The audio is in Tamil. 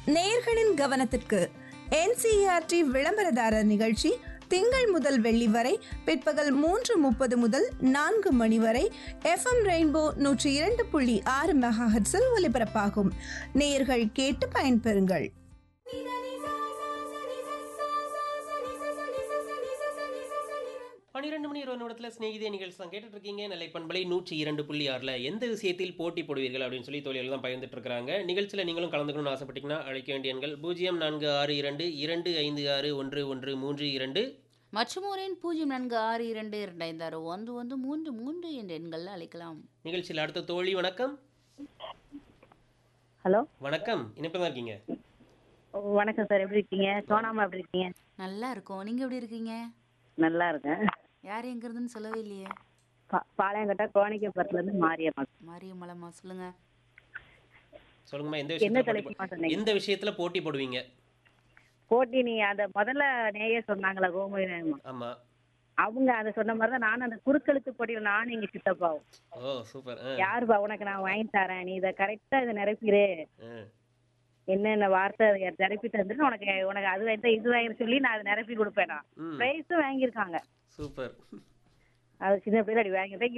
நேயர்களின் கவனத்திற்கு என்சிஆர்டி விளம்பரதாரர் நிகழ்ச்சி திங்கள் முதல் வெள்ளி வரை பிற்பகல் மூன்று முப்பது முதல் நான்கு மணி வரை எஃப்எம் ரெயின்போ நூற்றி இரண்டு புள்ளி ஆறு மெகாஹெட்ஸில் ஒலிபரப்பாகும் நேயர்கள் கேட்டு பயன்பெறுங்கள் பன்னிரெண்டு மணி இருபது நிமிடத்தில் ஸ்நேகிதே நிகழ்ச்சி தான் கேட்டுட்டு இருக்கீங்க நெல்லை பண்பலை நூற்றி இரண்டு புள்ளி ஆறில் எந்த விஷயத்தில் போட்டி போடுவீர்கள் அப்படின்னு சொல்லி தோழிகள் தான் பகிர்ந்துட்டு இருக்காங்க நிகழ்ச்சியில் நீங்களும் கலந்துக்கணும்னு ஆசைப்பட்டீங்கன்னா அழைக்க வேண்டிய எண்கள் பூஜ்ஜியம் நான்கு ஆறு இரண்டு இரண்டு ஐந்து ஆறு ஒன்று ஒன்று மூன்று இரண்டு மற்றும் ஒரு எண் பூஜ்ஜியம் நான்கு ஆறு இரண்டு இரண்டு ஐந்து ஆறு ஒன்று ஒன்று மூன்று மூன்று என்ற எண்களில் அழைக்கலாம் நிகழ்ச்சியில் அடுத்த தோழி வணக்கம் ஹலோ வணக்கம் இணைப்பு தான் இருக்கீங்க வணக்கம் சார் எப்படி இருக்கீங்க சோனாமா எப்படி இருக்கீங்க நல்லா இருக்கும் நீங்கள் எப்படி இருக்கீங்க நல்லா இருக்கேன் யார் எங்க இருந்துன்னு சொல்லவே இல்லையே பா- பாளையங்கோட்டை கோணிக்கப்பட்டில இருந்து மாரியம்மா மாரியம்மலம்மா சொல்லுங்க சொல்லுங்கம்மா எந்த என்ன விஷயத்தில் போட்டி தலைப்புமா போ- சொன்னீங்க எந்த விஷயத்தில் போட்டி போடுவீங்க போட்டி நீ அந்த முதல்ல நேய சொன்னாங்களா கோமதி நேயம்மா ஆமாம் அவங்க அதை சொன்ன மாதிரி தான் நானும் அந்த குறுக்கெழுத்து போட்டியில் நானும் எங்க சித்தப்பாவும் ஓ சூப்பர் ஆ யாருப்பா உனக்கு நான் வாங்கி தரேன் நீ இதை கரெக்டா இதை நிரப்பிடு ஆ என்னென்ன வார்த்தை அதை நிரப்பி தந்துட்டு உனக்கு உனக்கு அது வாங்கி இது வாங்கி சொல்லி நான் அதை நிரப்பி கொடுப்பேன் நான் ம் ப்ரைஸும் வாங்கியிருக்காங்க சூப்பர் அது சின்ன பிள்ளை வாங்கிட்டேன்